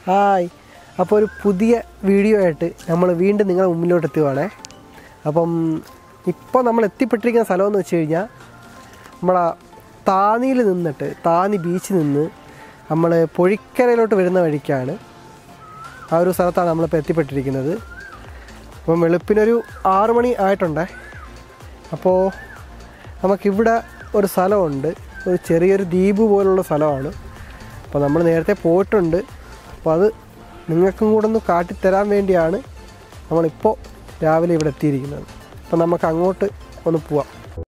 hi അപ്പോൾ ഒരു പുതിയ വീഡിയോ ആയിട്ട് നമ്മൾ വീണ്ടും നിങ്ങളുടെ മുമ്പിലോട്ട് എത്തുവാണേ അപ്പം ഇപ്പോൾ നമ്മൾ എത്തിപ്പെട്ടിരിക്കുന്ന സ്ഥലമെന്ന് വെച്ച് കഴിഞ്ഞാൽ നമ്മളെ താന്നിയിൽ നിന്നിട്ട് താന്നി ബീച്ചിൽ നിന്ന് നമ്മൾ പൊഴിക്കരയിലോട്ട് വരുന്ന വഴിക്കാണ് ആ ഒരു സ്ഥലത്താണ് നമ്മളിപ്പോൾ എത്തിപ്പെട്ടിരിക്കുന്നത് അപ്പം വെളുപ്പിനൊരു ആറു മണി ആയിട്ടുണ്ടേ അപ്പോൾ നമുക്കിവിടെ ഒരു സ്ഥലമുണ്ട് ഒരു ചെറിയൊരു ദ്വീപ് പോലുള്ള സ്ഥലമാണ് അപ്പോൾ നമ്മൾ നേരത്തെ പോയിട്ടുണ്ട് അപ്പോൾ അത് നിങ്ങൾക്കും കൂടെ ഒന്ന് കാട്ടിത്തരാൻ വേണ്ടിയാണ് നമ്മളിപ്പോൾ രാവിലെ ഇവിടെ എത്തിയിരിക്കുന്നത് അപ്പോൾ നമുക്ക് അങ്ങോട്ട് ഒന്ന് പോവാം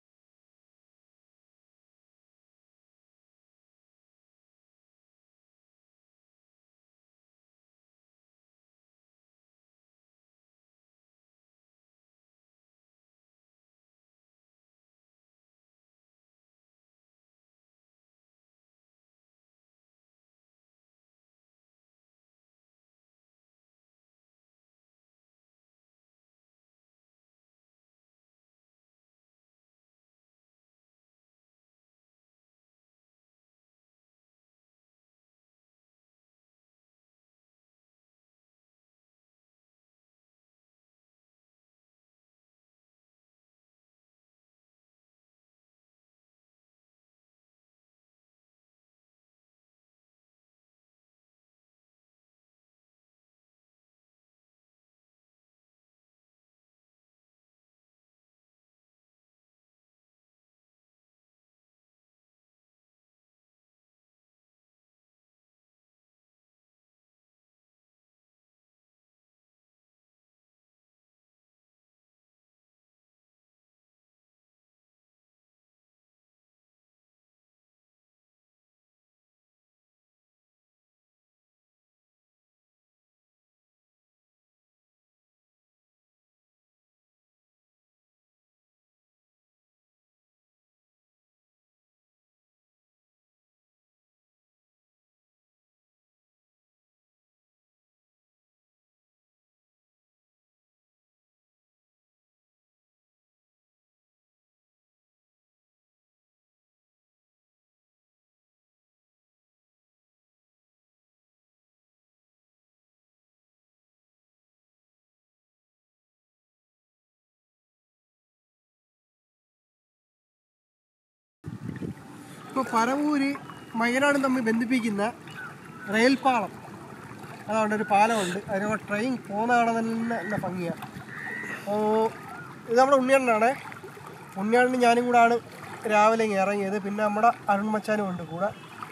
ഇപ്പോൾ പരവൂര് വയനാട് തമ്മിൽ ബന്ധിപ്പിക്കുന്ന റെയിൽ പാളം അതുകൊണ്ട് ഒരു പാലമുണ്ട് അതിനോട് ട്രെയിൻ പോകുന്ന കാണാൻ തന്നെ നല്ല ഭംഗിയാണ് അപ്പോൾ ഇത് നമ്മുടെ ഉണ്ണിയണ്ണനാണ് ഉണ്ണിയണ്ണനും ഞാനും കൂടാണ് രാവിലെ ഇങ്ങ് ഇറങ്ങിയത് പിന്നെ നമ്മുടെ അരുൺ മച്ചാനും ഉണ്ട് കൂടെ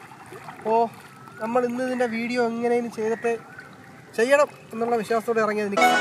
അപ്പോൾ നമ്മൾ ഇന്ന് ഇതിൻ്റെ വീഡിയോ എങ്ങനെയും ചെയ്തിട്ട് ചെയ്യണം എന്നുള്ള വിശ്വാസത്തോടെ ഇറങ്ങിയത് എനിക്ക്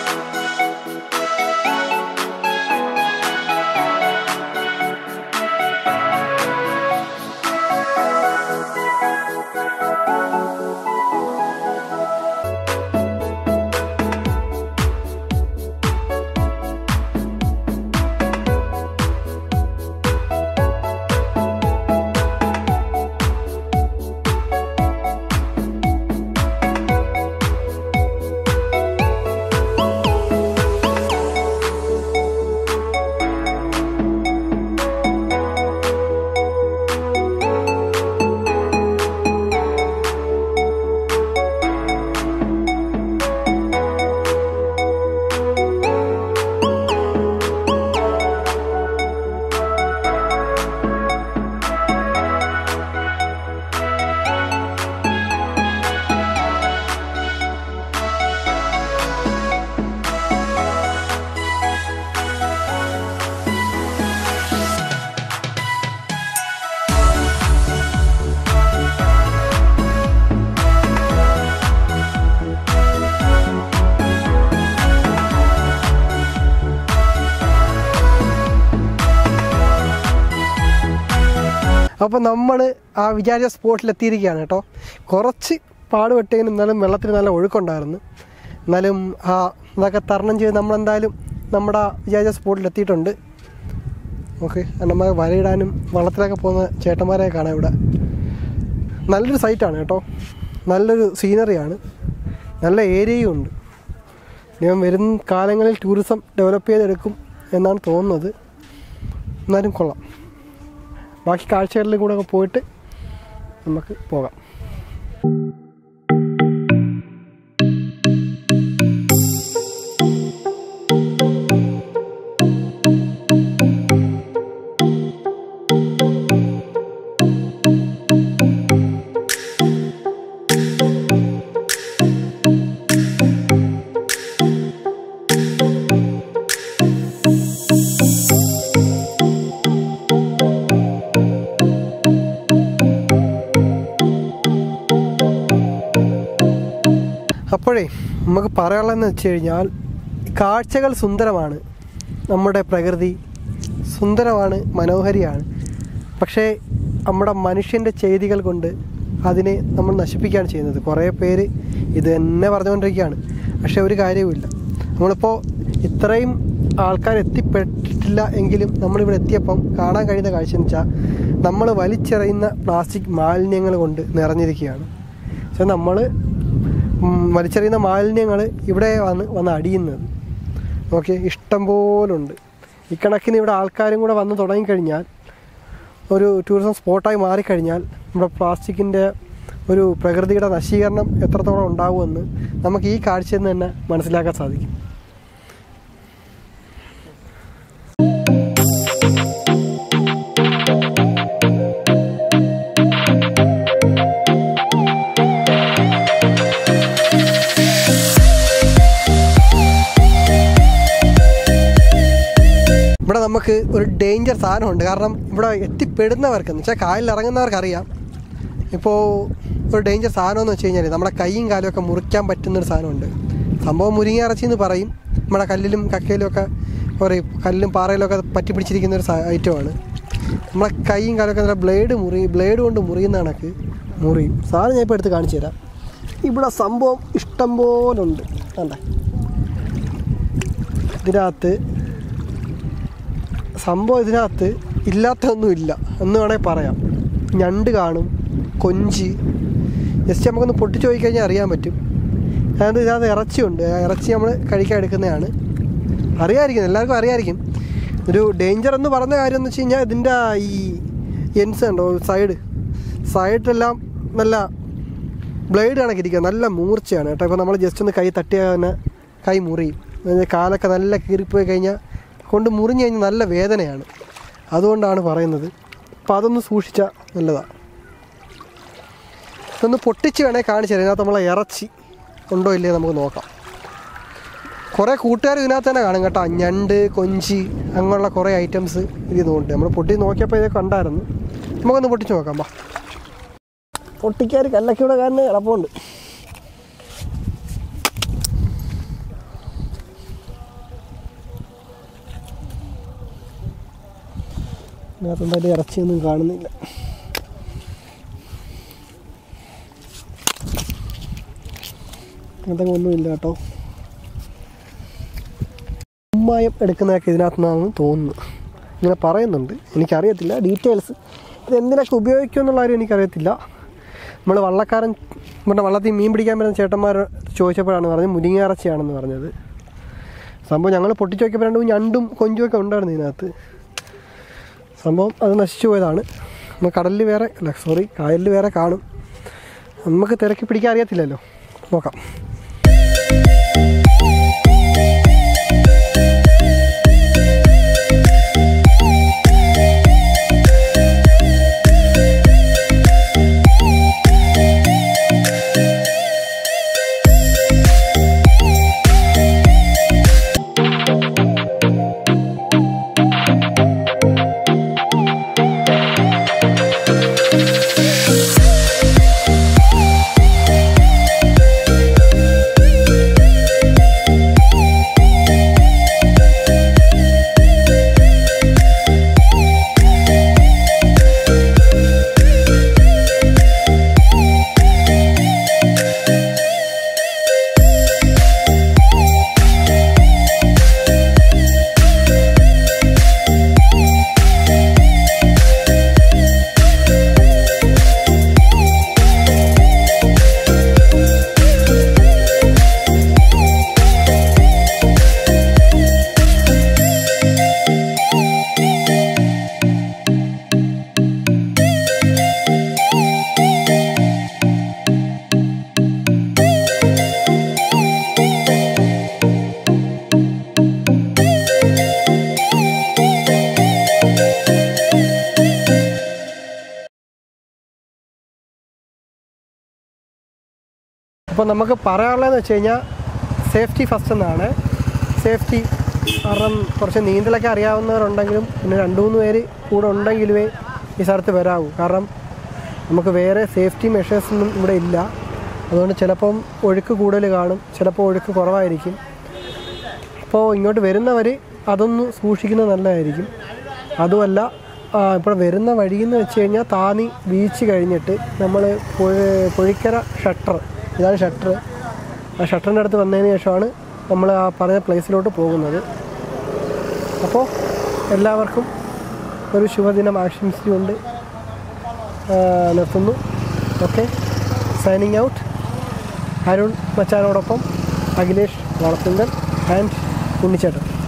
അപ്പോൾ നമ്മൾ ആ വിചാരിച്ച സ്പോട്ടിൽ എത്തിയിരിക്കുകയാണ് കേട്ടോ കുറച്ച് പാടുപെട്ടെങ്കിലും എന്നാലും വെള്ളത്തിന് നല്ല ഒഴുക്കുണ്ടായിരുന്നു എന്നാലും ആ അതൊക്കെ തരണം ചെയ്ത് നമ്മളെന്തായാലും നമ്മുടെ വിചാരിച്ച സ്പോട്ടിൽ എത്തിയിട്ടുണ്ട് ഓക്കെ നമ്മൾ വലയിടാനും വള്ളത്തിലൊക്കെ പോകുന്ന ചേട്ടന്മാരെ കാണാം ഇവിടെ നല്ലൊരു സൈറ്റാണ് കേട്ടോ നല്ലൊരു സീനറിയാണ് നല്ല ഏരിയയും ഉണ്ട് ഞാൻ വരും കാലങ്ങളിൽ ടൂറിസം ഡെവലപ്പ് ചെയ്തെടുക്കും എന്നാണ് തോന്നുന്നത് എന്നാലും കൊള്ളാം ബാക്കി കാഴ്ചകളിലും കൂടെ ഒക്കെ പോയിട്ട് നമുക്ക് പോകാം അപ്പോഴേ നമുക്ക് പറയാനുള്ളതെന്ന് വെച്ച് കഴിഞ്ഞാൽ കാഴ്ചകൾ സുന്ദരമാണ് നമ്മുടെ പ്രകൃതി സുന്ദരമാണ് മനോഹരിയാണ് പക്ഷേ നമ്മുടെ മനുഷ്യൻ്റെ ചെയ്തികൾ കൊണ്ട് അതിനെ നമ്മൾ നശിപ്പിക്കുകയാണ് ചെയ്യുന്നത് കുറേ പേര് ഇത് തന്നെ പറഞ്ഞുകൊണ്ടിരിക്കുകയാണ് പക്ഷേ ഒരു കാര്യവുമില്ല നമ്മളിപ്പോൾ ഇത്രയും ആൾക്കാർ എത്തിപ്പെട്ടിട്ടില്ല എങ്കിലും നമ്മളിവിടെ എത്തിയപ്പം കാണാൻ കഴിയുന്ന കാഴ്ച എന്ന് വെച്ചാൽ നമ്മൾ വലിച്ചെറിയുന്ന പ്ലാസ്റ്റിക് മാലിന്യങ്ങൾ കൊണ്ട് നിറഞ്ഞിരിക്കുകയാണ് പക്ഷെ നമ്മൾ വലിച്ചെറിയുന്ന മാലിന്യങ്ങൾ ഇവിടെ വന്ന് വന്ന് അടിയുന്നത് ഓക്കെ ഇഷ്ടം പോലുണ്ട് ഇക്കണക്കിന് ഇവിടെ ആൾക്കാരും കൂടെ വന്ന് തുടങ്ങിക്കഴിഞ്ഞാൽ ഒരു ടൂറിസം സ്പോട്ടായി മാറിക്കഴിഞ്ഞാൽ നമ്മുടെ പ്ലാസ്റ്റിക്കിൻ്റെ ഒരു പ്രകൃതിയുടെ നശീകരണം എത്രത്തോളം ഉണ്ടാവുമെന്ന് നമുക്ക് ഈ കാഴ്ചയിൽ നിന്ന് തന്നെ മനസ്സിലാക്കാൻ സാധിക്കും ഇവിടെ നമുക്ക് ഒരു ഡേഞ്ചർ സാധനമുണ്ട് കാരണം ഇവിടെ എത്തിപ്പെടുന്നവർക്ക് എന്ന് വെച്ചാൽ കായലിൽ ഇറങ്ങുന്നവർക്ക് അറിയാം ഇപ്പോൾ ഒരു ഡേഞ്ചർ സാധനം എന്ന് വെച്ച് കഴിഞ്ഞാൽ നമ്മുടെ കൈയും കാലും ഒക്കെ മുറിക്കാൻ പറ്റുന്നൊരു സാധനമുണ്ട് സംഭവം മുരിങ്ങ ഇറച്ചി എന്ന് പറയും നമ്മുടെ കല്ലിലും കക്കയിലും ഒക്കെ പറയും കല്ലിലും പാറയിലും ഒക്കെ പറ്റി പിടിച്ചിരിക്കുന്ന ഒരു ഐറ്റമാണ് നമ്മളെ കൈയും കാലൊക്കെ നല്ല ബ്ലേഡ് മുറി ബ്ലേഡ് കൊണ്ട് മുറിയുന്ന കണക്ക് മുറിയും സാധനം ഞാൻ ഇപ്പോൾ എടുത്ത് കാണിച്ചു തരാം ഇവിടെ സംഭവം ഇഷ്ടം പോലെ ഉണ്ട് കണ്ടേ ഇതിനകത്ത് സംഭവം ഇതിനകത്ത് ഇല്ലാത്തൊന്നുമില്ല എന്ന് വേണമെങ്കിൽ പറയാം ഞണ്ട് കാണും കൊഞ്ച് ജസ്റ്റ് നമുക്കൊന്ന് പൊട്ടിച്ച് പോയി കഴിഞ്ഞാൽ അറിയാൻ പറ്റും അതായത് ഇതിനകത്ത് ഇറച്ചിയുണ്ട് ആ ഇറച്ചി നമ്മൾ കഴിക്കാൻ എടുക്കുന്നതാണ് അറിയാമായിരിക്കും എല്ലാവർക്കും അറിയാമായിരിക്കും ഒരു ഡേഞ്ചർ എന്ന് പറഞ്ഞ കാര്യം എന്ന് വെച്ച് കഴിഞ്ഞാൽ ഇതിൻ്റെ ഈ എൻസ് ഉണ്ടോ സൈഡ് സൈഡിലെല്ലാം നല്ല ബ്ലേഡ് കണക്കിരിക്കുക നല്ല മൂർച്ചയാണ് കേട്ടോ ഇപ്പോൾ നമ്മൾ ജസ്റ്റ് ഒന്ന് കൈ തട്ടിയാൽ തന്നെ കൈ മുറിയും അതായത് കാലൊക്കെ നല്ല കീറിപ്പോയി കഴിഞ്ഞാൽ കൊണ്ട് മുറിഞ്ഞു കഴിഞ്ഞാൽ നല്ല വേദനയാണ് അതുകൊണ്ടാണ് പറയുന്നത് അപ്പോൾ അതൊന്ന് സൂക്ഷിച്ചാൽ നല്ലതാണ് ഇതൊന്ന് പൊട്ടിച്ച് വേണേൽ കാണിച്ചു തരാം ഇതിനകത്ത് നമ്മളെ ഇറച്ചി ഉണ്ടോ ഇല്ലേ നമുക്ക് നോക്കാം കുറേ കൂട്ടുകാർ ഇതിനകത്ത് തന്നെ കാണും കേട്ടോ ഞണ്ട് കൊഞ്ചി അങ്ങനെയുള്ള കുറേ ഐറ്റംസ് ഇതിൽ നിന്നുണ്ട് നമ്മൾ പൊട്ടി നോക്കിയപ്പോൾ ഇതൊക്കെ കണ്ടായിരുന്നു നമുക്കൊന്ന് പൊട്ടിച്ച് നോക്കാം ബാ പൊട്ടിക്കാർ കല്ലക്കിയുടെ കാരണം കിടപ്പുണ്ട് ഇതിനകത്ത് എന്തായാലും ഇറച്ചിയൊന്നും കാണുന്നില്ല അങ്ങനത്തെ ഒന്നുമില്ല കേട്ടോ ഉമ്മായം എടുക്കുന്നതൊക്കെ ഇതിനകത്ത് നിന്നാണെന്ന് തോന്നുന്നു ഇങ്ങനെ പറയുന്നുണ്ട് എനിക്കറിയത്തില്ല ഡീറ്റെയിൽസ് ഇത് എന്തിനൊക്കെ ഉപയോഗിക്കും എന്നുള്ള കാര്യം എനിക്കറിയത്തില്ല നമ്മൾ വള്ളക്കാരൻ ഇവിടെ വള്ളത്തിൽ മീൻ പിടിക്കാൻ വരുന്ന ചേട്ടന്മാർ ചോദിച്ചപ്പോഴാണ് പറഞ്ഞത് മുരിങ്ങ ഇറച്ചിയാണെന്ന് പറഞ്ഞത് സംഭവം ഞങ്ങൾ പൊട്ടിച്ച് നോക്കിയപ്പോൾ രണ്ടും ഞണ്ടും കൊഞ്ചുമൊക്കെ ഉണ്ടായിരുന്നു ഇതിനകത്ത് സംഭവം അത് നശിച്ചു പോയതാണ് നമ്മൾ കടലിൽ വേറെ അല്ല സോറി കായലിൽ വേറെ കാണും നമുക്ക് തിരക്കി പിടിക്കാൻ അറിയത്തില്ലല്ലോ നോക്കാം അപ്പോൾ നമുക്ക് പറയാനുള്ളതെന്ന് വെച്ച് കഴിഞ്ഞാൽ സേഫ്റ്റി ഫസ്റ്റ് എന്നാണ് സേഫ്റ്റി കാരണം കുറച്ച് നീന്തലൊക്കെ അറിയാവുന്നവരുണ്ടെങ്കിലും പിന്നെ രണ്ട് മൂന്ന് പേര് കൂടെ ഉണ്ടെങ്കിലുമേ ഈ സ്ഥലത്ത് വരാവൂ കാരണം നമുക്ക് വേറെ സേഫ്റ്റി മെഷേഴ്സൊന്നും ഇവിടെ ഇല്ല അതുകൊണ്ട് ചിലപ്പം ഒഴുക്ക് കൂടുതൽ കാണും ചിലപ്പോൾ ഒഴുക്ക് കുറവായിരിക്കും അപ്പോൾ ഇങ്ങോട്ട് വരുന്നവർ അതൊന്ന് സൂക്ഷിക്കുന്നത് നല്ലതായിരിക്കും അതുമല്ല ആ, ഇപ്പോൾ വരുന്ന വഴിയെന്ന് വെച്ച് കഴിഞ്ഞാൽ താന്നി ബീച്ച് കഴിഞ്ഞിട്ട് നമ്മൾ പൊഴിക്കര ഷട്ടർ ഇതാണ് ഷട്ടർ ആ ഷട്ടറിൻ്റെ അടുത്ത് വന്നതിന് ശേഷമാണ് നമ്മൾ ആ പറഞ്ഞ പ്ലേസിലോട്ട് പോകുന്നത് അപ്പോൾ എല്ലാവർക്കും ഒരു ശുഭദിനം ആശംസിച്ചുകൊണ്ട് ആ, നിർത്തുന്നു ഓക്കെ സൈനിങ് ഔട്ട് അരുൺ മച്ചാനോടൊപ്പം അഖിലേഷ് വളത്തുങ്കൽ ആൻഡ് ഉണ്ണിച്ചേട്ടൻ